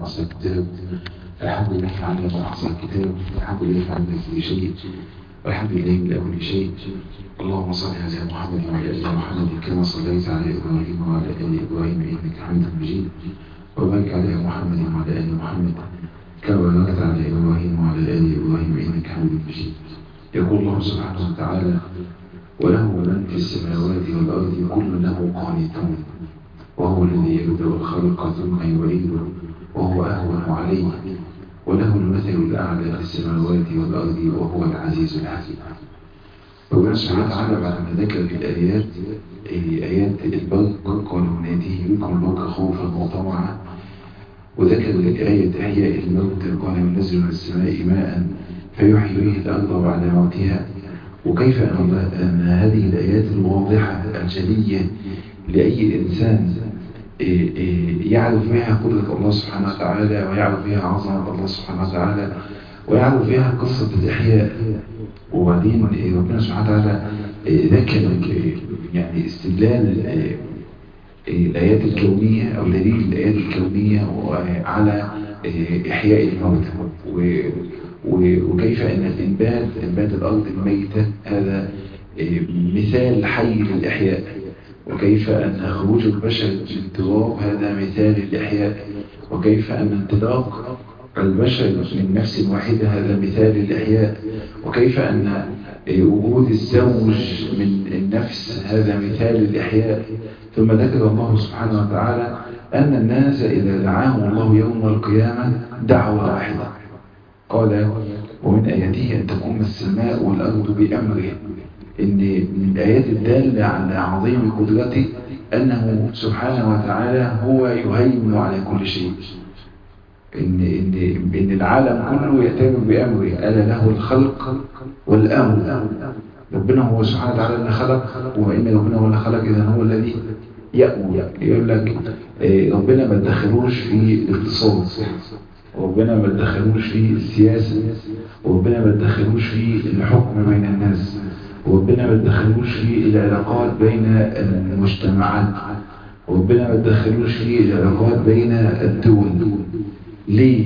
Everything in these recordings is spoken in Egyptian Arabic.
أحسن الكتاب الحمد لله على ما أحسن الكتاب الحمد لله على كل شيء والحمد لله من كل شيء اللهم صل على محمد وعلى آل محمد كما صليت على إبراهيم وعلى آل إبراهيم إنك حميد مجيد وبارك على محمد وعلى آل محمد كما باركت على إبراهيم وعلى آل إبراهيم إنك حميد مجيد يقول الله سبحانه وتعالى وله من في السماوات والأرض كل له قانتون وهو الذي يبدأ الخلق ثم يعيده وهو أهون عليه وله المثل الأعلى في السماوات والأرض وهو العزيز الحكيم ربنا سبحانه وتعالى بعد ما ذكر الآيات آيات البرق قال وناديه بكم البرق خوفا وطمعا وذكر الآية إحياء الموت قال ينزل من السماء ماء فيحيي به الأرض بعد موتها وكيف أن هذه الآيات الواضحة الجلية لأي إنسان يعرف بها قدرة الله سبحانه وتعالى ويعرف بها عظمة الله سبحانه وتعالى ويعرف بها قصة الإحياء وبعدين ربنا سبحانه وتعالى ذكر يعني استدلال الآيات الكونية أو دليل الآيات الكونية على إحياء الموت وكيف أن الإنبات إنبات الأرض الميتة هذا مثال حي للإحياء وكيف أن خروج البشر من التراب هذا مثال للإحياء وكيف أن انطلاق البشر من نفس واحدة هذا مثال للإحياء وكيف أن وجود الزوج من النفس هذا مثال للإحياء ثم ذكر الله سبحانه وتعالى أن الناس إذا دعاهم الله يوم القيامة دعوة واحدة قال ومن آياته أن تقوم السماء والأرض بأمره إن من الآيات الدالة على عظيم قدرته أنه سبحانه وتعالى هو يهيمن على كل شيء إن, إن, إن العالم كله يتم بأمره ألا له الخلق والأمر ربنا هو سبحانه وتعالى اللي خلق وإن ربنا هو اللي خلق إذا هو الذي يأمر يقول لك ربنا ما تدخلوش في الاقتصاد وربنا ما تدخلوش في السياسة وربنا ما تدخلوش في الحكم بين الناس وربنا ما تدخلوش في العلاقات بين المجتمعات وربنا ما تدخلوش في العلاقات بين الدول ليه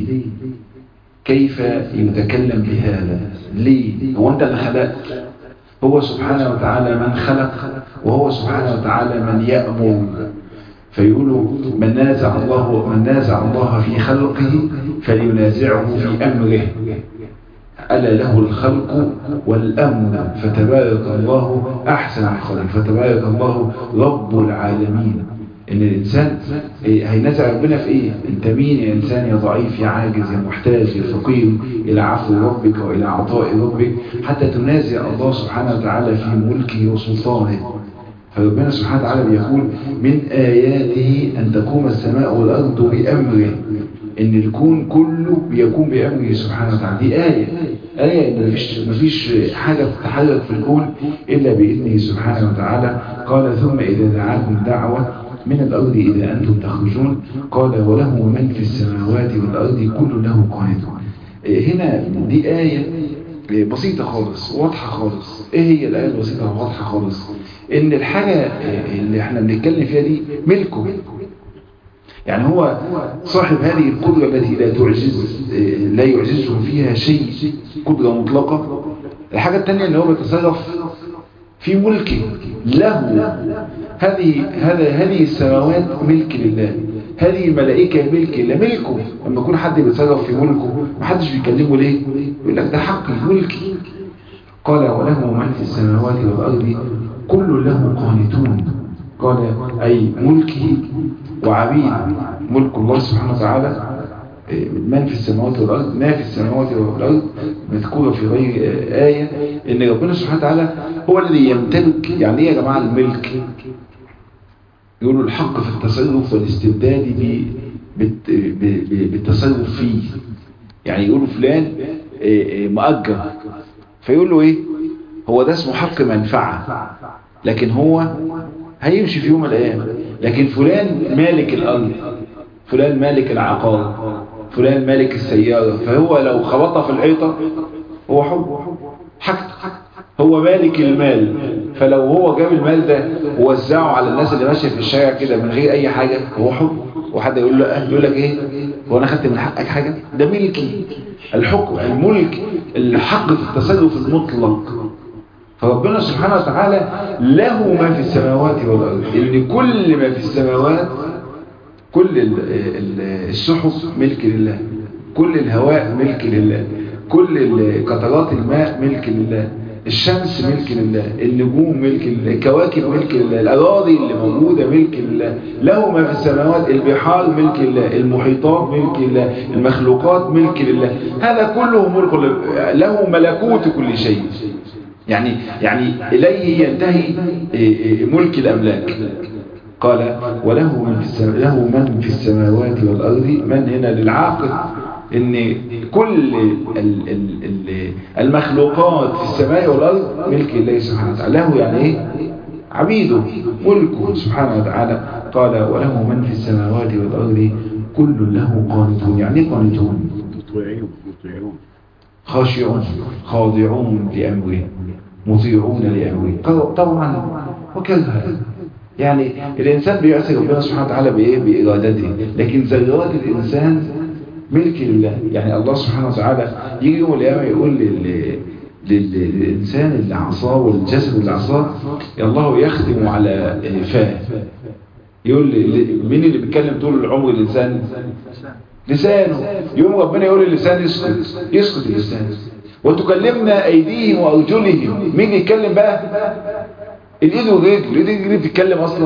كيف يتكلم بهذا ليه هو انت اللي خلقت هو سبحانه وتعالى من خلق وهو سبحانه وتعالى من يأمر فيقولوا من نازع الله من نازع الله في خلقه فلينازعه في أمره ألا له الخلق والأمر فتبارك الله أحسن الخلق فتبارك الله رب العالمين إن الإنسان هينازع ربنا في إيه أنت مين يا إنسان يا ضعيف يا عاجز يا محتاج يا فقير إلى عفو ربك وإلى عطاء ربك حتى تنازع الله سبحانه وتعالى في ملكه وسلطانه فربنا سبحانه وتعالى بيقول من آياته أن تقوم السماء والأرض بأمره إن الكون كله بيقوم بأمره سبحانه وتعالى دي آية آية إن مفيش, مفيش حاجة تتحرك في الكون إلا بإذنه سبحانه وتعالى قال ثم إذا دعاكم دعوة من الأرض إذا أنتم تخرجون قال وله من في السماوات والأرض كل له قانتون هنا دي آية بسيطة خالص واضحة خالص ايه هي الآية البسيطة واضحة خالص ان الحاجة اللي احنا بنتكلم فيها دي ملكه يعني هو صاحب هذه القدرة التي لا تعجز لا يعجزه فيها شيء قدرة مطلقة الحاجة الثانية ان هو بيتصرف في ملكه له هذه هذا هذه السماوات ملك لله هذه الملائكة ملك لله ملكه لما يكون حد بيتصرف في ملكه محدش بيكلمه ليه يقول لك ده حقي ملكي قال وله من في السماوات والأرض كل له قانتون قال أي ملكه وعبيد ملك الله سبحانه وتعالى من في السماوات والأرض ما في السماوات والأرض مذكورة في غير آية إن ربنا سبحانه وتعالى هو الذي يمتلك يعني إيه يا جماعة الملك يقولوا الحق في التصرف والاستبداد بالتصرف فيه يعني يقولوا فلان مؤجر فيقول له ايه هو ده اسمه حق منفعة لكن هو هيمشي في يوم من الايام لكن فلان مالك الارض فلان مالك العقار فلان مالك السيارة فهو لو خبطها في الحيطة هو حب حاجته هو مالك المال فلو هو جاب المال ده ووزعه على الناس اللي ماشيه في الشارع كده من غير اي حاجة هو حب وحد يقول له يقول لك ايه هو انا خدت من حقك حاجة ده ملكي الحكم الملك الحق في التصرف المطلق فربنا سبحانه وتعالى له ما في السماوات والأرض إن كل ما في السماوات كل ال- ال- السحب ملك لله كل الهواء ملك لله كل ال- قطرات الماء ملك لله الشمس ملك لله النجوم ملك لله الكواكب ملك لله الأراضي اللي موجودة ملك لله له ما في السماوات البحار ملك لله المحيطات ملك لله المخلوقات ملك لله هذا كله ملك لله له ملكوت كل شيء يعني يعني إليه ينتهي ملك الأملاك قال وله من في السماء له من في السماوات والأرض من هنا للعاقل ان كل ال ال ال المخلوقات في السماء والأرض ملك الله سبحانه وتعالى له يعني ايه عبيده ملكه سبحانه وتعالى قال وله من في السماوات والأرض كل له قانتون يعني ايه قانتون مطيعون مطيعون خاشعون خاضعون لأمره مطيعون لأمره طبعا وكذا يعني الإنسان بيعصي ربنا سبحانه وتعالى بإيه بإرادته لكن ذرات الإنسان ملك لله يعني الله سبحانه وتعالى يجي يوم القيامة يقول لل... لل- للإنسان اللي عصاه والجسد اللي عصاه يا الله يختم على فاه يقول لي- مين اللي بيتكلم طول العمر الإنسان لسانه يوم ربنا يقول للسان يسكت يسكت اللسان وتكلمنا أيديهم وأرجلهم مين يتكلم بقى الإيد والرجل الإيد والرجل بتتكلم أصلا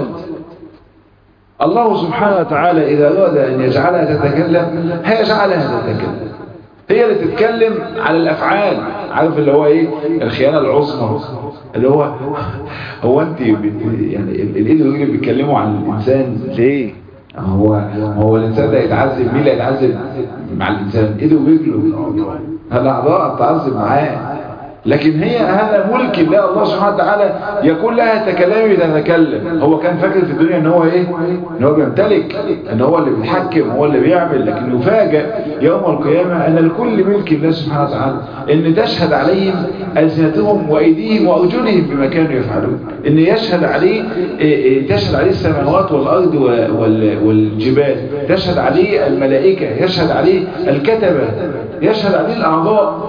الله سبحانه وتعالى إذا أراد أن يجعلها تتكلم هيجعلها تتكلم هي اللي تتكلم على الأفعال عارف اللي هو إيه الخيانة العظمى اللي هو هو أنت بت- يعني الإيد والرجل بيتكلموا عن الإنسان ليه هو هو الإنسان ده يتعذب مين اللي يتعذب مع الإنسان إيده ورجله الأعضاء تعذب معاه لكن هي هذا ملك الله الله سبحانه وتعالى يقول لها تكلمي تتكلم هو كان فاكر في الدنيا ان هو ايه ان هو بيمتلك ان هو اللي بيتحكم هو اللي بيعمل لكن يفاجئ يوم القيامة ان الكل ملك الله سبحانه وتعالى ان تشهد عليهم ألسنتهم وايديهم وارجلهم بما كانوا يفعلون ان يشهد عليه إيه إيه تشهد عليه السماوات والارض و- وال- والجبال تشهد عليه الملائكة يشهد عليه الكتبة يشهد عليه الاعضاء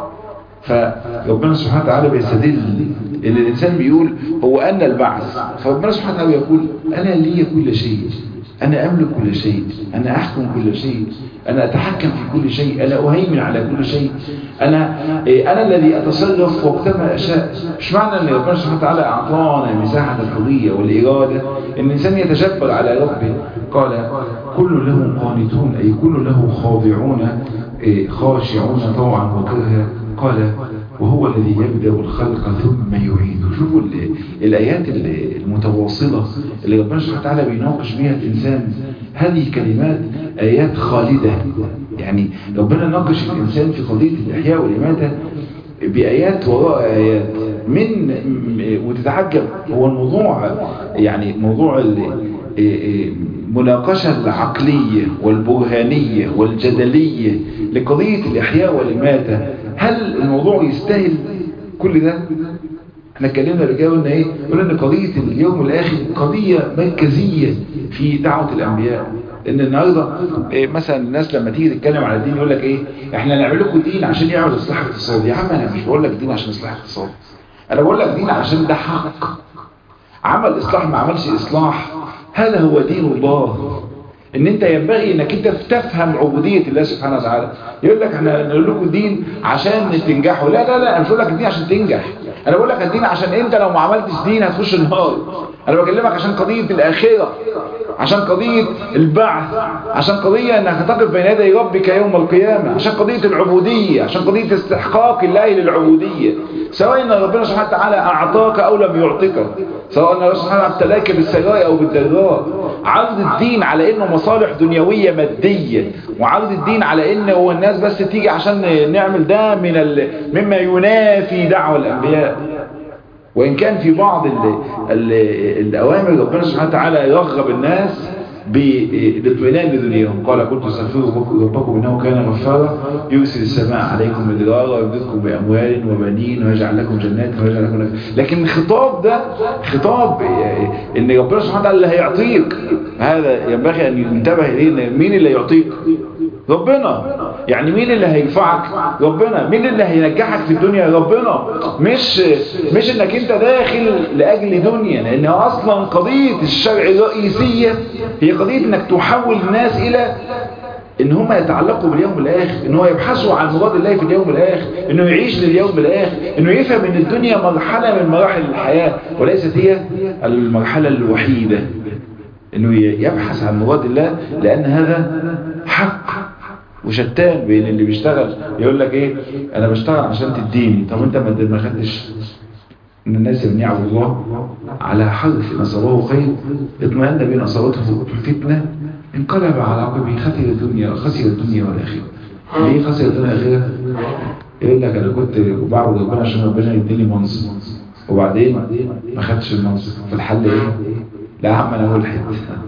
فربنا سبحانه وتعالى بيستدل ان الانسان بيقول هو ان البعث فربنا سبحانه وتعالى يقول انا لي كل شيء انا املك كل شيء انا احكم كل شيء انا اتحكم في كل شيء انا اهيمن على كل شيء انا إيه، انا الذي اتصرف وقتما اشاء مش معنى ان ربنا سبحانه وتعالى اعطانا مساحه الحريه والاراده ان الانسان يتجبر على ربه قال كل له قانتون اي كل له خاضعون إيه، خاشعون طوعا وكرها قال وهو الذي يبدأ الخلق ثم يعيده شوفوا ال- الآيات ال- المتواصلة اللي ربنا سبحانه وتعالى بيناقش بها الإنسان هذه كلمات آيات خالدة يعني ربنا ناقش الإنسان في قضية الإحياء والإماتة بآيات وراء آيات من م- وتتعجب هو الموضوع يعني موضوع ال- مناقشة العقلية والبرهانية والجدلية لقضية الإحياء والإماتة هل الموضوع يستاهل كل ده؟ احنا اتكلمنا قبل كده قلنا ايه؟ قلنا ان قضية اليوم الآخر قضية مركزية في دعوة الأنبياء ان النهارده إيه مثلا الناس لما تيجي تتكلم على الدين يقول لك ايه احنا نعمل لكم دين عشان يعمل اصلاح اقتصادي يا عم انا مش بقول لك دين عشان اصلاح اقتصادي انا بقول لك دين عشان ده حق عمل اصلاح ما عملش اصلاح هذا هو دين الله ان انت ينبغي انك انت تفهم عبودية الله سبحانه وتعالى يقول لك احنا نقول لكم دين عشان تنجحوا لا لا لا انا مش بقول لك الدين عشان تنجح انا بقول لك الدين عشان انت لو ما عملتش دين هتخش النار انا بكلمك عشان قضية الاخرة عشان قضية البعث عشان قضية انك هتقف بين يدي ربك يوم القيامة عشان قضية العبودية عشان قضية استحقاق الله للعبودية سواء ان ربنا سبحانه وتعالى اعطاك او لم يعطيك سواء ان الله سبحانه وتعالى ابتلاك بالسراء او بالضراء عرض الدين على انه مصالح دنيوية مادية وعرض الدين على ان هو الناس بس تيجي عشان نعمل ده من ال... مما ينافي دعوة الانبياء وإن كان في بعض ال ال الأوامر ربنا سبحانه وتعالى يرغب الناس بالاطمئنان لدنياهم قال قلت استغفروا ربكم انه كان غفارا يرسل السماء عليكم مدرارا ويمددكم باموال وبنين ويجعل لكم جنات ويجعل لكم نفس. لكن الخطاب ده خطاب ان ربنا سبحانه وتعالى اللي هيعطيك هذا ينبغي ان ينتبه اليه إن مين اللي يعطيك ربنا يعني مين اللي هيرفعك ربنا مين اللي هينجحك في الدنيا ربنا مش مش انك انت داخل لاجل دنيا لان اصلا قضية الشرع الرئيسية هي قضية انك تحول الناس الى ان هم يتعلقوا باليوم الاخر ان هو يبحثوا عن مراد الله في اليوم الاخر انه يعيش لليوم الاخر انه يفهم ان الدنيا مرحلة من مراحل الحياة وليست هي المرحلة الوحيدة انه يبحث عن مراد الله لان هذا حق وشتان بين اللي بيشتغل يقول لك ايه انا بشتغل عشان تديني طب انت ما خدتش ان الناس من يعبد الله على حرف نصبه خير اطمئن بين اصابته فتنه انقلب على عقبه خسر الدنيا خسر الدنيا والاخره ليه خسر الدنيا والاخره يقول لك انا كنت بعبد ربنا عشان ربنا يديني منصب وبعدين ما خدتش المنصب فالحل ايه لا يا عم انا ملحد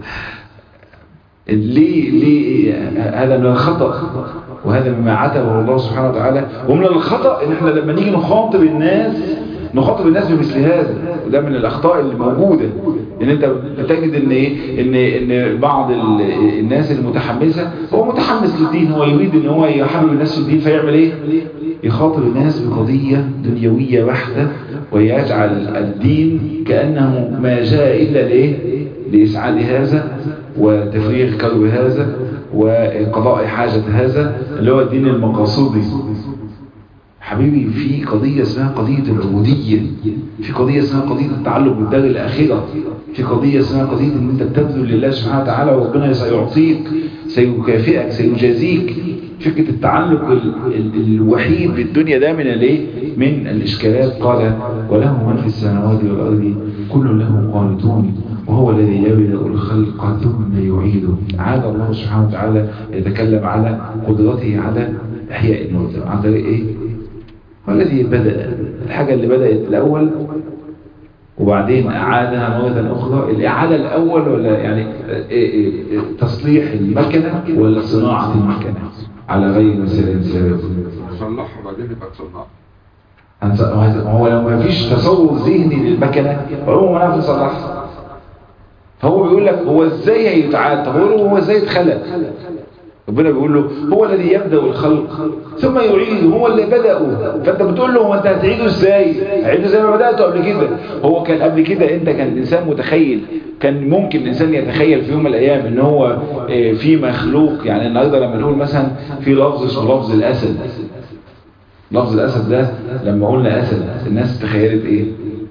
ليه ليه هذا من الخطأ وهذا مما عتبه الله سبحانه وتعالى ومن الخطأ ان احنا لما نيجي نخاطب الناس نخاطب الناس بمثل هذا وده من الاخطاء اللي موجوده ان انت بتجد ان ايه ان ان بعض الناس المتحمسه هو متحمس للدين هو يريد ان هو يحبب الناس في الدين فيعمل ايه يخاطب الناس بقضيه دنيويه بحته ويجعل الدين كانه ما جاء الا لايه لاسعاد هذا وتفريغ كرب هذا وقضاء حاجة هذا اللي هو الدين المقاصدي حبيبي في قضية اسمها قضية العبودية في قضية اسمها قضية التعلق بالدار الأخيرة في قضية اسمها قضية ان انت بتبذل لله سبحانه وتعالى وربنا سيعطيك سيكافئك سيجازيك فكرة التعلق الوحيد بالدنيا ده من الايه من الاشكالات قال وله من في السماوات والارض كل له قانتون وهو الذي يبدأ الخلق ثم يعيده عاد الله سبحانه وتعالى يتكلم على قدرته على إحياء الموتى عن طريق إيه؟ هو الذي بدأ الحاجة اللي بدأت الأول وبعدين أعادها مرة أخرى الإعادة الأول ولا يعني إيه إيه تصليح المكنة ولا صناعة المكنة على غير مثال سابق صلحها بعدين يبقى تصنعها هو لو ما فيش تصور ذهني للمكنة فهو ما نعرف نصلحها فهو بيقول لك هو ازاي هيتعاد طب هو هو ازاي اتخلق ربنا بيقول له هو الذي يبدأ الخلق ثم يعيده هو اللي بدأه فانت بتقول له هو انت هتعيده ازاي هعيده زي ما بدأته قبل كده هو كان قبل كده انت كان الانسان متخيل كان ممكن الانسان يتخيل في يوم من الايام ان هو في مخلوق يعني النهارده لما نقول مثلا في لفظ اسمه لفظ الاسد لفظ الاسد ده لما قلنا اسد الناس تخيلت ايه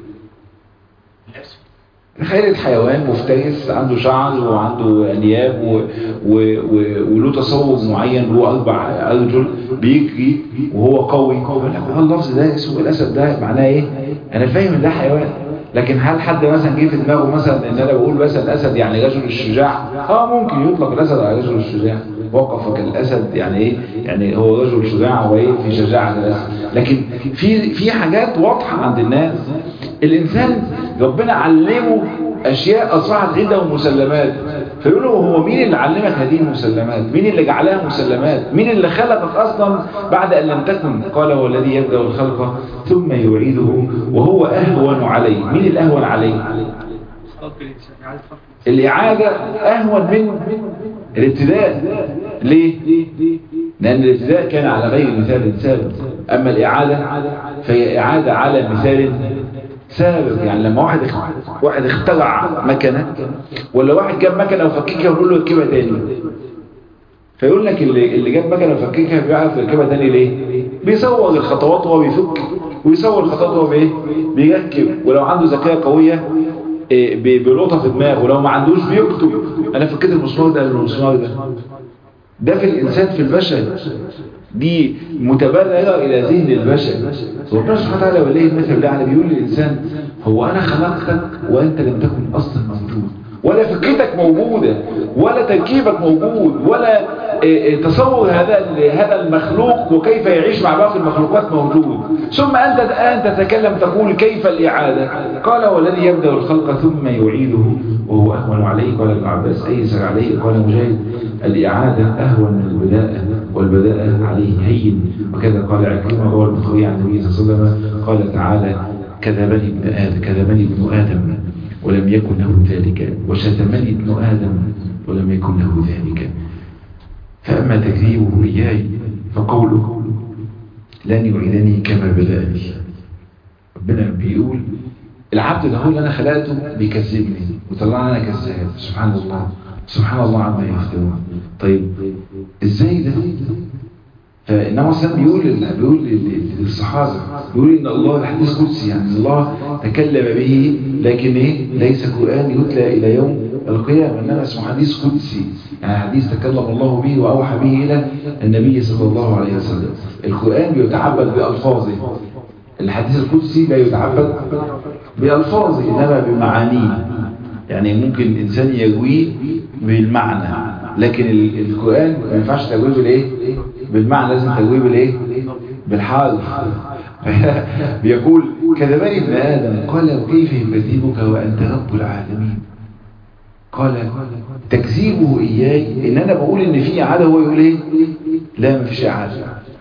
تخيلت حيوان مفترس عنده شعر وعنده انياب و... و... و... وله تصور معين له اربع ارجل بيجري وهو قوي يقول لك هو اللفظ ده اسمه الاسد ده معناه ايه انا فاهم ان ده حيوان لكن هل حد مثلا جه في دماغه مثلا ان انا بقول مثلا الاسد يعني رجل الشجاع اه ممكن يطلق الاسد على رجل الشجاع وقف كالاسد يعني ايه يعني هو رجل شجاع وايه في شجاعه الاسد لكن في في حاجات واضحه عند الناس الانسان ربنا علمه اشياء اصبحت عنده مسلمات فيقولوا هو مين اللي علمك هذه المسلمات مين اللي جعلها مسلمات مين اللي خلقك اصلا بعد ان لم تكن قال هو الذي يبدا الخلق ثم يعيده وهو اهون عليه مين الاهون عليه الاعاده اهون من الابتداء ليه لان الابتداء كان على غير مثال سابق اما الاعاده فهي اعاده على مثال سابق يعني لما واحد واحد اخترع مكنه ولا واحد جاب مكنه وفككها ونقول له اركبها تاني فيقول لك اللي اللي جاب مكنه وفككها بيعرف يركبها تاني ليه بيصور الخطوات وهو بيفك ويصور الخطوات وهو بايه بيركب ولو عنده ذكاء قويه بيلقطها في دماغه ولو ما عندوش بيكتب انا فكيت المسمار ده المسمار ده ده في الانسان في البشر دي متبررة إلى ذهن البشر ربنا سبحانه وتعالى وليه المثل ده بيقول للإنسان هو أنا خلقتك وأنت لم تكن أصلا موجود ولا فكرتك موجودة ولا تركيبك موجود ولا تصور هذا هذا المخلوق وكيف يعيش مع باقي المخلوقات موجود ثم أنت الآن تتكلم تقول كيف الإعادة قال والذي يبدأ الخلق ثم يعيده وهو أهون عليه قال ابن عباس أيسر عليه قال مجاهد الإعادة أهون من البداءة والبداءة عليه هين وكذا قال عكرمة رواه البخاري عن النبي صلى الله عليه وسلم قال تعالى كذبني ابن آدم كذبني ابن آدم ولم يكن له ذلك وشتمني ابن آدم ولم يكن له ذلك فأما تكذيبه إياي فقوله لن يعيدني كما بدأني ربنا بيقول العبد ده هو اللي أنا خلقته بيكذبني وطلعني أنا كذاب سبحان الله سبحان الله عما يفترون طيب ازاي ده فإنما مثلا بيقول بيقول للصحابة بيقول إن الله الحديث قدسي يعني الله تكلم به لكن إيه ليس قرآن يتلى إلى يوم القيامة إنما اسمه حديث قدسي يعني حديث تكلم الله به وأوحى به إلى النبي صلى الله عليه وسلم القرآن بيتعبد بألفاظه الحديث القدسي لا يتعبد بألفاظه إنما بمعانيه يعني ممكن إنسان يجويه بالمعنى لكن القرآن ما ينفعش تجويه بالإيه بالمعنى لازم تجويه بالإيه بالحرف بيقول كذبني ابن آدم قال وكيف يكذبك وأنت رب العالمين قال تكذيبه إياي إن أنا بقول إن في إعادة هو يقول إيه لا ما فيش إعادة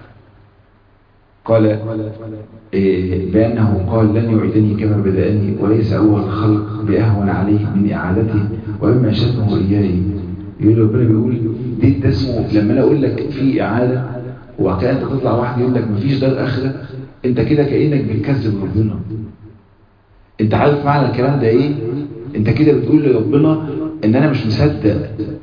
قال إيه بأنه قال لن يعيدني كما بدأني وليس أول الخلق بأهون عليه من إعادته وإما شتمه إياي يقول ربنا بيقول دي ده اسمه لما أنا أقول لك في إعادة وكأنت تطلع واحد يقول لك مفيش دار آخرة أنت كده كأنك بتكذب ربنا أنت عارف معنى الكلام ده إيه أنت كده بتقول لربنا إن أنا مش مصدق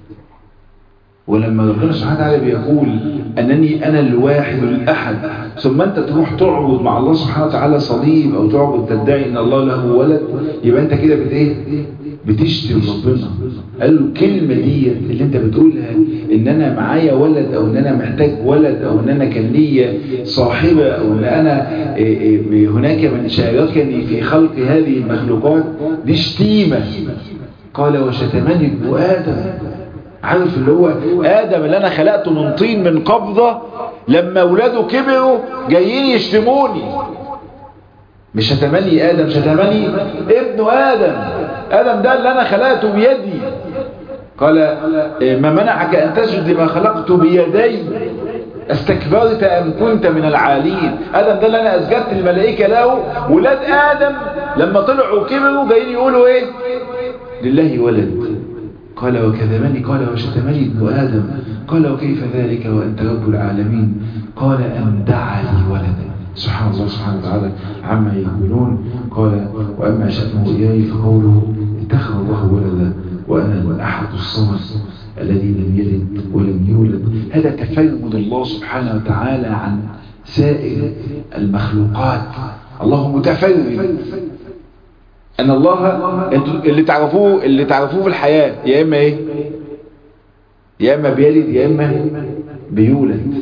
ولما ربنا سبحانه وتعالى بيقول أنني أنا الواحد الأحد ثم أنت تروح تعبد مع الله سبحانه وتعالى صليب أو تعبد تدعي أن الله له ولد يبقى أنت كده بت إيه؟ بتشتم ربنا قال له الكلمة دي اللي أنت بتقولها إن أنا معايا ولد أو إن أنا محتاج ولد أو إن أنا كان ليا صاحبة أو إن أنا هناك من شاركني في خلق هذه المخلوقات دي شتيمة قال وشتمني ابن آدم عارف اللي هو آدم اللي أنا خلقته من طين من قبضة لما أولاده كبروا جايين يشتموني مش شتمني آدم شتمني ابن آدم آدم ده اللي أنا خلقته بيدي قال ما منعك أن تسجد لما خلقت بيدي استكبرت أم كنت من العالين آدم ده اللي أنا أسجدت الملائكة له ولاد آدم لما طلعوا كبروا جايين يقولوا إيه لله ولد قال وكذبني قال وشتمني ابن آدم قال وكيف ذلك وأنت رب العالمين قال أن دعا لي ولدا سبحان الله سبحانه وتعالى عما يقولون قال وأما شتمه إياي فقوله اتخذ الله ولدا وأنا الأحد الصمد الذي لم يلد ولم يولد هذا تفرد الله سبحانه وتعالى عن سائر المخلوقات الله متفرد ان الله اللي تعرفوه اللي تعرفوه في الحياة يا اما ايه يا اما بيلد يا اما بيولد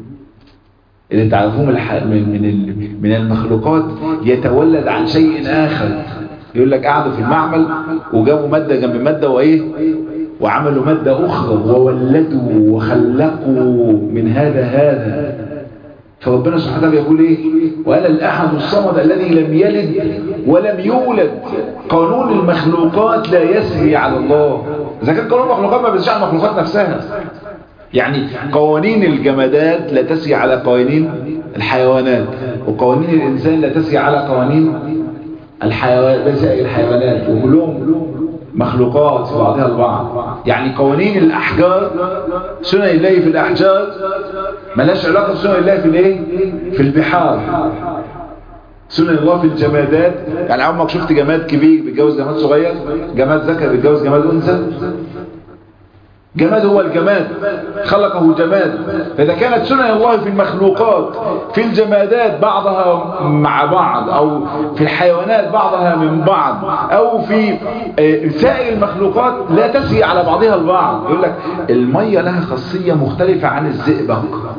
اللي تعرفوه من من من المخلوقات يتولد عن شيء اخر يقول لك قعدوا في المعمل وجابوا مادة جنب مادة وايه وعملوا مادة اخرى وولدوا وخلقوا من هذا هذا فربنا سبحانه وتعالى يقول ايه وانا الاحد الصمد الذي لم يلد ولم يولد قانون المخلوقات لا يسري على الله اذا كان قانون المخلوقات ما بيسريش على المخلوقات نفسها يعني قوانين الجمادات لا تسري على قوانين الحيوانات وقوانين الانسان لا تسري على قوانين الحيوانات الحيوانات وكلهم مخلوقات في بعضها البعض يعني قوانين الأحجار سنن الله في الأحجار ملاش علاقة بسنن الله في الايه في البحار سنن الله في الجمادات يعني عمرك شفت جماد كبير بيتجوز جماد صغير جماد ذكر بيتجوز جماد أنثى جماد هو الجماد خلقه جماد فإذا كانت سنن الله في المخلوقات في الجمادات بعضها مع بعض أو في الحيوانات بعضها من بعض أو في سائر المخلوقات لا تسري على بعضها البعض يقول لك المية لها خاصية مختلفة عن الزئبق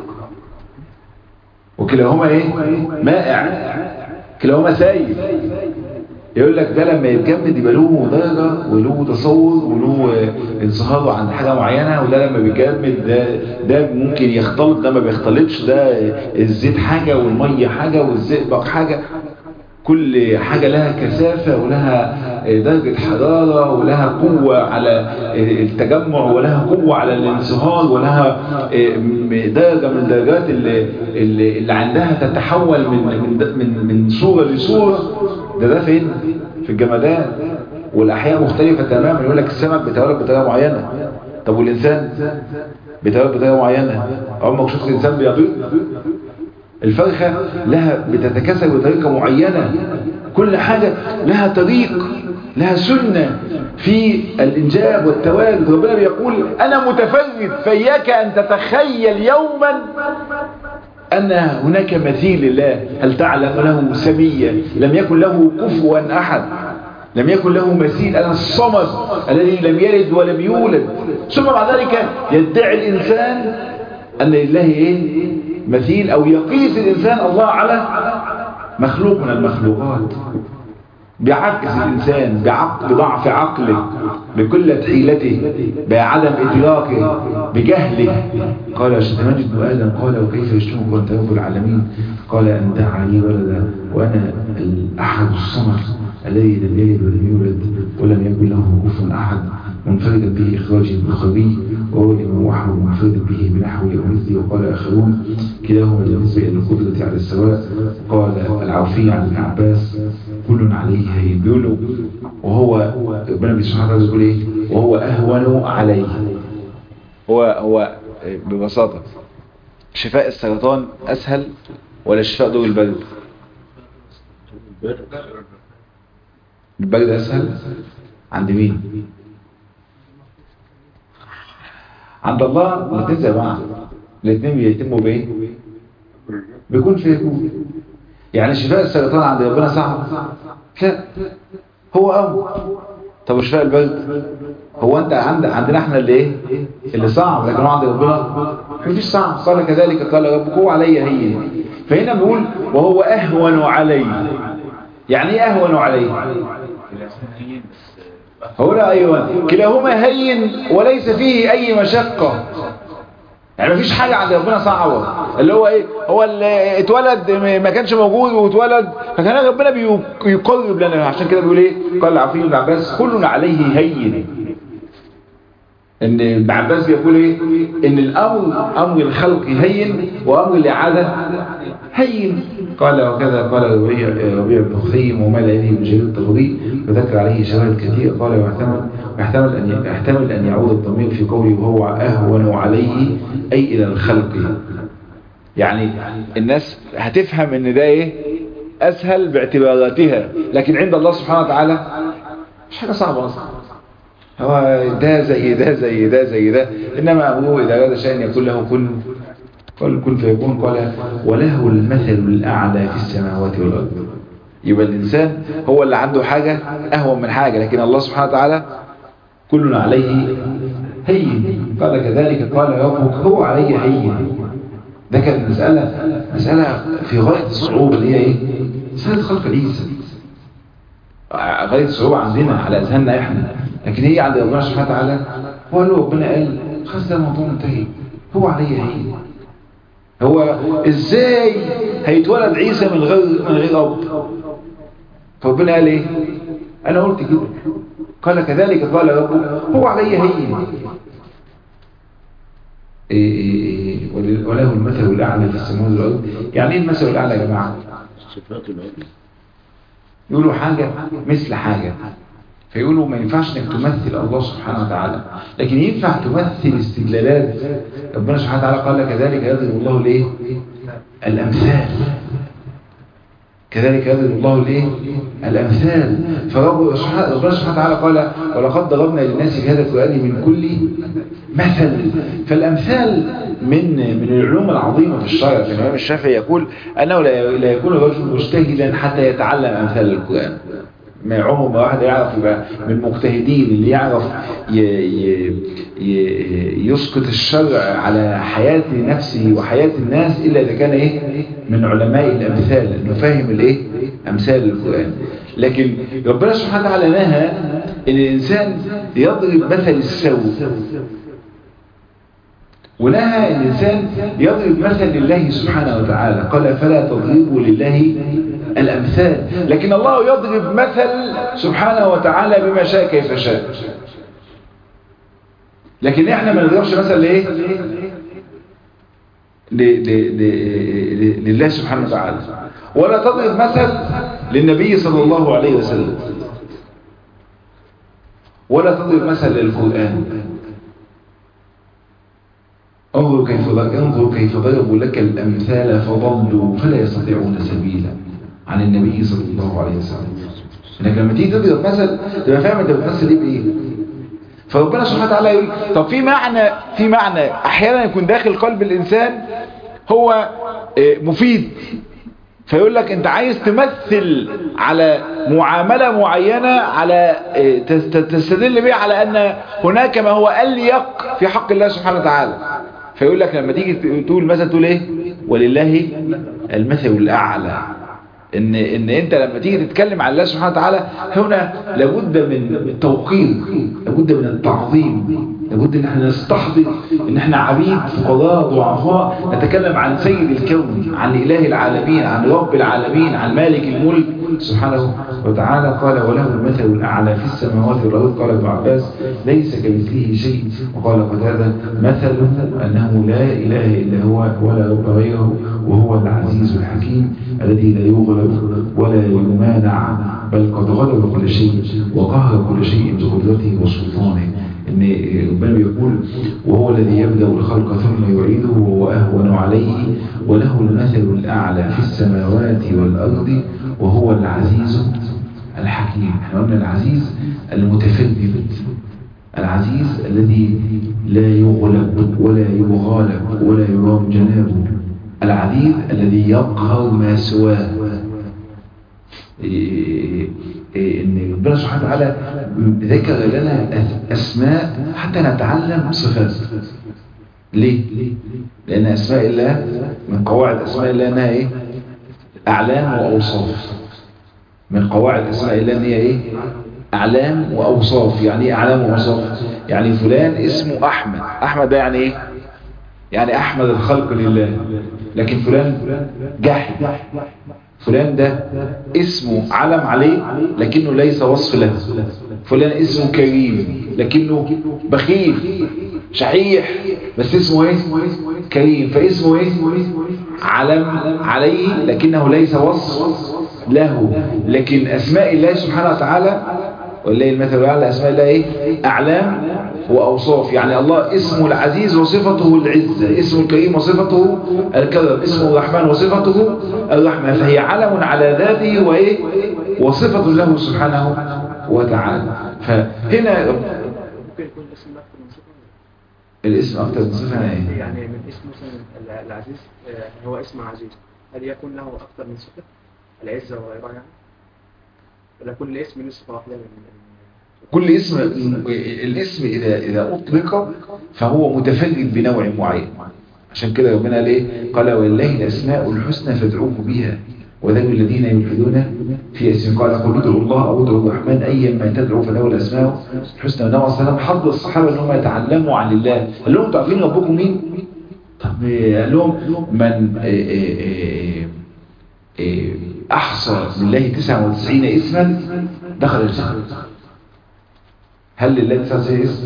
وكلاهما ايه مائع كلاهما سايب يقول لك ده لما يتجمد يبقى له درجة وله تصور وله انصهار عن حاجة معينة وده لما بيتجمد ده, ده ممكن يختلط ده ما بيختلطش ده الزيت حاجة والمية حاجة والزئبق حاجة كل حاجة لها كثافة ولها درجة حرارة ولها قوة على التجمع ولها قوة على الانصهار ولها درجة من درجات اللي, اللي عندها تتحول من من من صورة لصورة ده ده فين في الجمادات والأحياء مختلفة تماما يقول لك السمك بيتولد بطريقة معينة طب والإنسان بتبات بطريقة معينة عمرك شفت إنسان بيبيض الفرخة لها بتتكاثر بطريقة معينة كل حاجة لها طريق لها سنة في الإنجاب والتوالد ربنا بيقول أنا متفرد فإياك أن تتخيل يوما أن هناك مثيل لله هل تعلم له سمية لم يكن له كفوا أحد لم يكن له مثيل أنا الصمد الذي لم يلد ولم يولد ثم بعد ذلك يدعي الإنسان أن لله إيه؟ مثيل أو يقيس الإنسان الله على مخلوق من المخلوقات بعجز الإنسان بعق بضعف عقله بقلة حيلته بعدم إدراكه بجهله قال شتمجد بن آدم قال وكيف يشتمك وأنت رب العالمين قال أن دعا لي ولدا وأنا الأحد الصمد الذي لم يلد ولم يولد ولم يكن له كفوا أحد منفردا به إخراج البخاري وهو الإمام أحمد منفردا به بنحو ومثله وقال آخرون كلاهما بالنسبة إلى القدرة على السواء قال العوفي عن ابن عباس كل عليه هين بيقولوا وهو ربنا سبحانه وتعالى بيقول إيه وهو أهون عليه هو هو ببساطة شفاء السرطان أسهل ولا شفاء دور البرد البرد أسهل عند مين عند الله الاثنين زي بعض الاثنين بيتموا بايه بيكون في يكون يعني شفاء السرطان عند ربنا صعب لا هو امر طب وشفاء البرد هو انت عند عندنا احنا اللي ايه اللي صعب لكن هو عند ربنا مفيش صعب قال كذلك قال ربك هو علي هين فهنا بيقول وهو اهون علي يعني ايه اهون علي هو لا ايوه كلاهما هين وليس فيه اي مشقة يعني مفيش حاجة عند ربنا صعبة اللي هو ايه هو اللي اتولد ما كانش موجود واتولد فكان ربنا بيقرب لنا عشان كده بيقول ايه قال العفري بن عباس كل عليه هين ان ابن عباس بيقول ايه ان الامر امر الخلق هين وامر الاعاده هين قال وكذا قال ربيع ربيع بن خثيم وما لا يليه بن جرير الطبري وذكر عليه شواهد كثير قال ويحتمل يحتمل ان يحتمل ان يعود الضمير في قوله وهو اهون عليه اي الى الخلق يعني الناس هتفهم ان ده ايه اسهل باعتباراتها لكن عند الله سبحانه وتعالى مش حاجه صعبه اصلا هو ده زي ده زي ده زي ده إنما أمره إذا أراد شيئا يقول له كن قال كن فيكون قال وله المثل الأعلى في السماوات والأرض يبقى الإنسان هو اللي عنده حاجة أهون من حاجة لكن الله سبحانه وتعالى كل عليه هين قال كذلك قال ربك هو عليه هين ده كان مسألة مسألة في غاية الصعوبة اللي هي إيه؟ مسألة خلق العيسى غاية الصعوبة عندنا على أذهاننا إحنا لكن هي عند ربنا سبحانه وتعالى هو اللي ربنا قال خلاص ده الموضوع منتهي هو عليه هي هو ازاي هيتولد عيسى من غير من غير اب فربنا قال ايه انا قلت كده قال كذلك قال ربك هو عليه هي إيه إيه إيه وله المثل الاعلى في السماوات والارض يعني ايه المثل الاعلى يا جماعه يقولوا حاجه مثل حاجه فيقولوا ما ينفعش انك تمثل الله سبحانه وتعالى لكن ينفع تمثل استدلالات ربنا سبحانه وتعالى قال كذلك يضرب الله الايه الامثال كذلك يضرب الله الايه الامثال فرب سبحانه وتعالى قال ولقد ضربنا للناس في هذا القران من كل مثل فالامثال من من العلوم العظيمه في الشرع الامام الشافعي يقول انه لا يكون الرجل مجتهدا حتى يتعلم امثال القران ما عمر ما واحد يعرف يبقى من المجتهدين اللي يعرف ي ي ي يسقط الشرع على حياة نفسه وحياة الناس إلا إذا كان إيه من علماء الأمثال إنه فاهم الإيه أمثال القرآن لكن ربنا سبحانه وتعالى نهى إن الإنسان يضرب مثل السوء ونهى الإنسان يضرب مثل لله سبحانه وتعالى قال فلا تضربوا لله الأمثال لكن الله يضرب مثل سبحانه وتعالى بما شاء كيف شاء لكن احنا ما نضربش مثل لإيه لله سبحانه وتعالى ولا تضرب مثل للنبي صلى الله عليه وسلم ولا تضرب مثل للقرآن انظر كيف انظر كيف ضربوا لك الامثال فضلوا فلا يستطيعون سبيلا عن النبي صلى الله عليه وسلم انك لما تيجي تضرب مثل تبقى فاهم انت بتمثل ايه بايه فربنا سبحانه وتعالى يقول طب في معنى في معنى احيانا يكون داخل قلب الانسان هو مفيد فيقول لك انت عايز تمثل على معاملة معينة على تستدل بيه على ان هناك ما هو أليق في حق الله سبحانه وتعالى فيقول لك لما تيجي تقول مثلا تقول ايه ولله المثل الأعلى ان ان انت لما تيجي تتكلم عن الله سبحانه وتعالى هنا لابد من التوقير لابد من التعظيم لابد ان احنا نستحضر ان احنا عبيد فقراء ضعفاء نتكلم عن سيد الكون عن اله العالمين عن رب العالمين عن مالك الملك سبحانه وتعالى قال وله المثل الاعلى في السماوات والارض قال ابن عباس ليس كمثله شيء وقال قتاده مثل انه لا اله الا هو ولا رب غيره وهو العزيز الحكيم الذي لا يغلب ولا يمانع بل قد غلب كل شيء وقهر كل شيء بقدرته وسلطانه ان ربنا بيقول وهو الذي يبدا الخلق ثم يعيده وهو اهون عليه وله المثل الاعلى في السماوات والارض وهو العزيز الحكيم احنا قلنا العزيز المتفرد العزيز الذي لا يغلب ولا يغالب ولا يرام جنابه العزيز الذي يقهر ما سواه إيه إيه ان ربنا سبحانه وتعالى ذكر لنا اسماء حتى نتعلم صفات ليه لان اسماء الله من قواعد اسماء الله انها ايه اعلام واوصاف من قواعد اسماء الله ان هي ايه اعلام واوصاف يعني ايه اعلام واوصاف يعني فلان اسمه احمد احمد ده يعني ايه يعني احمد الخلق لله لكن فلان جاحد فلان ده اسمه علم عليه لكنه ليس وصف له فلان اسمه كريم لكنه بخيل شحيح بس اسمه ايه كريم فاسمه ايه علم عليه لكنه ليس وصف له لكن اسماء الله سبحانه وتعالى والله المثل الاعلى اسماء الله ايه اعلام واوصاف يعني الله اسمه العزيز وصفته العزه اسمه الكريم وصفته الكرم اسمه الرحمن وصفته الرحمه فهي علم على ذاته وايه وصفه له سبحانه وتعالى فهنا ممكن يكون اسم اكثر من صفه الاسم اكتر من صفه يعني ايه يعني من اسم مثلا العزيز آه، هو اسم عزيز هل يكون له اكثر من صفه العزه وغيرها يعني ولا كل اسم له صفه واحده من كل اسم الاسم إذا إذا أطلق فهو متفرد بنوع معين عشان كده ربنا قال ايه قال ولله الأسماء الحسنى فادعوه بها وذلك الذين يلحدون في اسم قال قل ادعوا الله أو ادعوا الرحمن أيا ما تدعوا فله الأسماء الحسنى والنبي صلى الله عليه وسلم حض الصحابة أن هم يتعلموا عن الله قال لهم تعرفين ربكم مين؟ طب قال لهم من إيه إيه إيه إيه أحصى لله 99 اسما دخل الجنة هل لله 99 اسم؟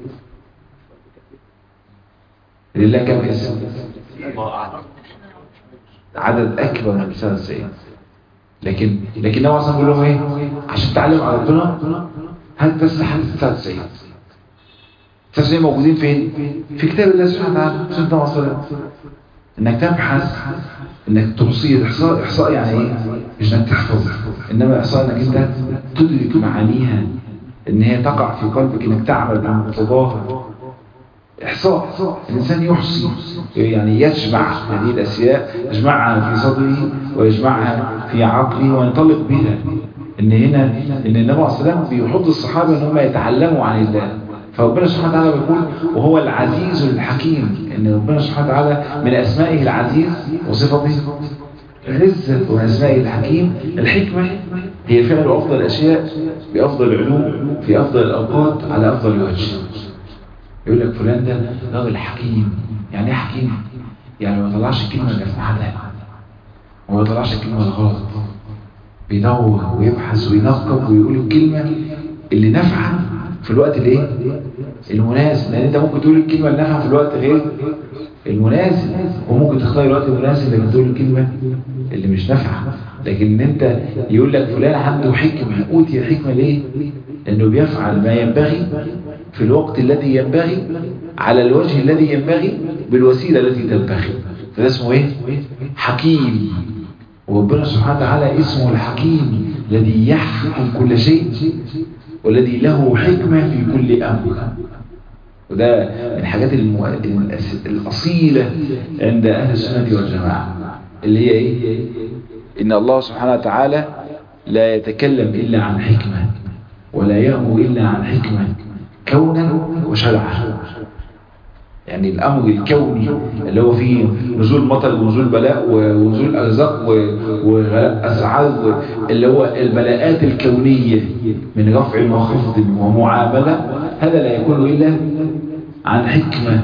لله كم اسم؟ عدد أكبر من 99 لكن لكن نوع صلى بيقول لهم ايه؟ عشان تعلم على ربنا هات بس لحد 99 99 موجودين فين؟ في كتاب الله سبحانه وتعالى سنة نوع صلى انك تبحث انك تبصير احصاء احصاء يعني ايه؟ مش انك تحفظ انما احصاء انك انت تدرك معانيها ان هي تقع في قلبك انك تعمل بمقتضاها احصاء الانسان يحصي يعني يجمع هذه الاشياء يجمعها في صدره ويجمعها في عقله وينطلق بها ان هنا ان النبي عليه الصلاه والسلام بيحض الصحابه ان هم يتعلموا عن الله فربنا سبحانه وتعالى بيقول وهو العزيز الحكيم ان ربنا سبحانه وتعالى من اسمائه العزيز وصفته العزة ومن اسمائه الحكيم الحكمة هي فعل أفضل الأشياء بأفضل العلوم في أفضل الأوقات على أفضل وجه يقول لك فلان ده راجل حكيم يعني ايه حكيم؟ يعني ما يطلعش الكلمة اللي في محلها وما يطلعش الكلمة الغلط بيدور ويبحث وينقب ويقول الكلمة اللي نافعة في الوقت الايه؟ المناسب لان انت ممكن تقول الكلمة اللي نافعة في الوقت غير المناسب وممكن تختار الوقت المناسب لكن تقول الكلمة اللي مش نافعة لكن ان انت يقول لك فلان عنده حكمة اوتي الحكمة ليه؟ لانه بيفعل ما ينبغي في الوقت الذي ينبغي على الوجه الذي ينبغي بالوسيلة التي تنبغي فده اسمه ايه حكيم وربنا سبحانه وتعالى اسمه الحكيم الذي يحكم كل شيء والذي له حكمة في كل أمر وده من الحاجات المو... الأس- الأصيلة عند أهل السنة والجماعة اللي هي إيه؟ إن الله سبحانه وتعالى لا يتكلم إلا عن حكمة ولا يأمر إلا عن حكمة كونا وشرعا يعني الأمر الكوني اللي هو فيه نزول مطر ونزول بلاء ونزول أرزاق و- وغلاء أسعار و- اللي هو البلاءات الكونية من رفع وخفض ومعاملة هذا لا يكون إلا عن حكمة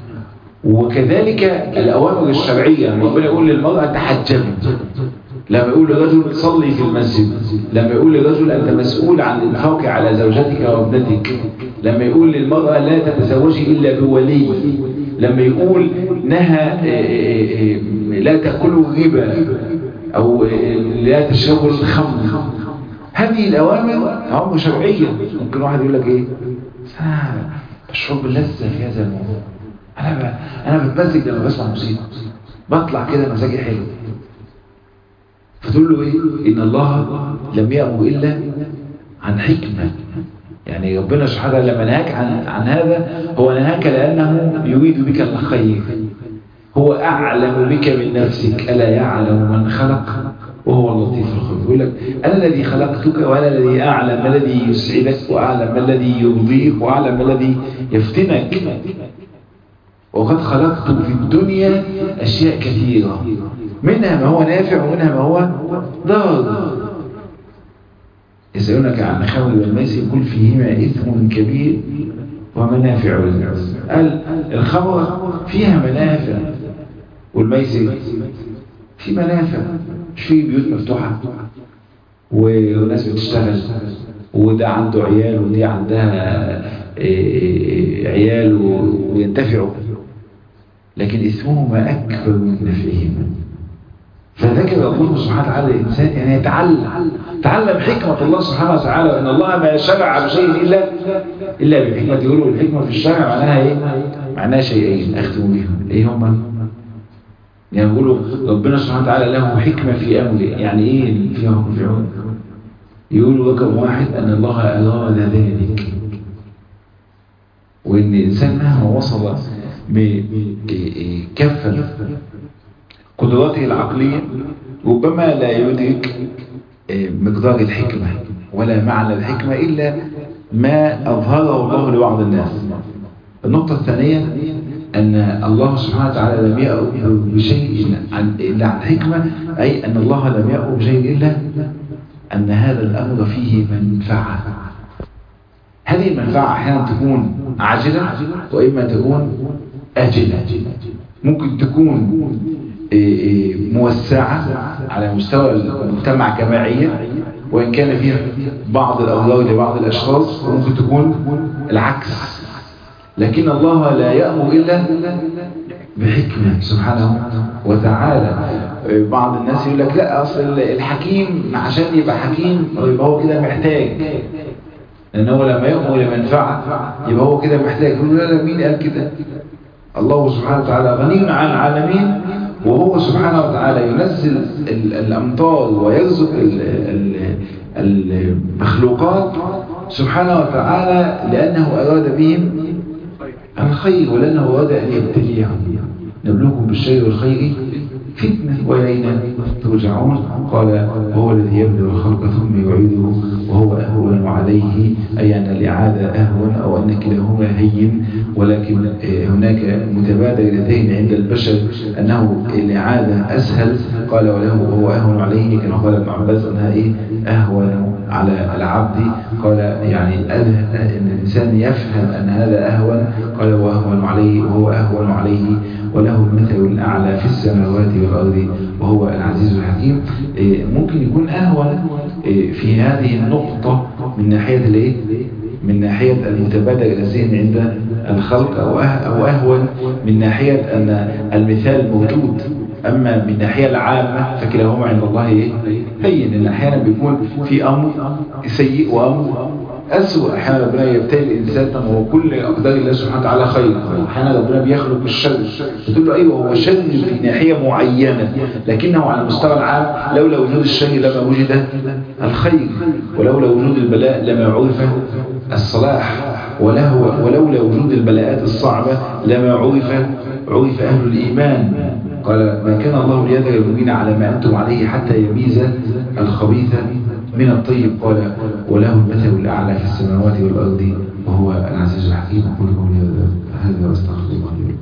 وكذلك الأوامر الشرعية لما ربنا يقول للمرأة تحجبي لما يقول لرجل صلي في المسجد لما يقول لرجل أنت مسؤول عن الإنفاق على زوجتك وابنتك لما يقول للمرأة لا تتزوجي إلا بولي لما يقول نهى إيه إيه إيه لا تأكلوا الربا أو لا تشربوا الخمر هذه الأوامر أوامر شرعية ممكن واحد يقول لك إيه أنا بشرب اللذة في هذا الموضوع أنا ب... أنا بتمزج لما بسمع موسيقى بطلع كده مزاجي حلو فتقول له ايه ان الله لم يأمر الا عن حكمة يعني ربنا سبحانه وتعالى لما نهاك عن, عن هذا هو نهاك لأنه يريد بك الخير هو أعلم بك من نفسك ألا يعلم من خلق وهو اللطيف الخبير يقول لك أنا الذي خلقتك وأنا الذي أعلم ما الذي يسعدك وأعلم ما الذي يرضيك وأعلم ما الذي يفتنك وقد خلقت في الدنيا أشياء كثيرة منها ما هو نافع ومنها ما هو ضار يسألونك عن الخمر والميسر قل فيهما إثم كبير ومنافع للناس قال الخمر فيها منافع والميسر في منافع مش في بيوت مفتوحة وناس بتشتغل وده عنده عيال ودي عندها عيال وينتفعوا لكن اسمهما أكبر من نفعهما فذكر الله سبحانه وتعالى الإنسان يعني يتعلم تعلم حكمة الله سبحانه وتعالى وأن الله ما شرع بشيء إلا إلا بحكمة يقولوا الحكمة في الشرع معناها إيه؟ معناها شيئين أختم بهم إيه هما؟ يعني يقولوا ربنا سبحانه وتعالى له حكمة في أمره يعني إيه فيها حكمة في أمره؟ يقولوا رقم واحد أن الله أراد ذلك وإن الإنسان مهما وصل بكافة قدراته العقلية ربما لا يدرك مقدار الحكمة ولا معنى الحكمة إلا ما أظهره الله لبعض الناس النقطة الثانية أن الله سبحانه وتعالى لم يأمر بشيء عن إلا عن حكمة أي أن الله لم يأمر بشيء إلا أن هذا الأمر فيه منفعة هذه المنفعة أحيانا تكون عاجلة وإما تكون آجلة ممكن تكون موسعة على مستوى المجتمع جماعيا وإن كان فيها بعض الأضرار لبعض الأشخاص وممكن تكون العكس لكن الله لا يأمر إلا بحكمة سبحانه وتعالى بعض الناس يقول لك لا أصل الحكيم عشان يبقى حكيم يبقى هو كده محتاج لأنه لما يأمر لمنفعة يبقى هو كده محتاج يقول لا لا مين قال كده الله سبحانه وتعالى غني عن العالمين وهو سبحانه وتعالى ينزل الأمطار ويرزق المخلوقات سبحانه وتعالى لأنه أراد بهم الخير ولأنه أراد أن يبتليهم نبلوكم بالشيء والخير فتنة وإلينا ترجعون قال هو الذي يبدأ الخلق ثم يعيده وهو أهون عليه أي أن الإعادة أهون أو أن كلاهما هين ولكن هناك متبادلتين عند البشر أنه الإعادة أسهل قال وله وهو أهون عليه كما قال ابن عباس أنها إيه أهون على العبد قال يعني أن الإنسان يفهم أن هذا أهون قال وأهون عليه وهو أهون عليه وله المثل الأعلى في السماوات والأرض وهو العزيز الحكيم ممكن يكون أهون في هذه النقطة من ناحية الايه من ناحية المتبادل إلى الذهن عند الخلق أو أهون من ناحية أن المثال موجود أما من الناحية العامة فكلاهما عند الله إيه؟ هين لأن أحيانا بيكون في أمر سيء وأمر أسوأ أحيانا ربنا يبتلي الإنسان طب هو كل أقدار الله سبحانه وتعالى خير أحيانا ربنا بيخلق الشر تقول له أيوه هو شر في ناحية معينة لكنه على المستوى العام لولا وجود الشر لما وجد الخير ولولا وجود البلاء لما عرف الصلاح وله ولولا وجود البلاءات الصعبة لما عرف عرف أهل الإيمان قال ما كان الله ليذر المؤمنين على ما أنتم عليه حتى يميز الخبيث من الطيب قال وله المثل الأعلى في السماوات والأرض وهو العزيز الحكيم أقول قولي هذا واستغفر الله لي ولكم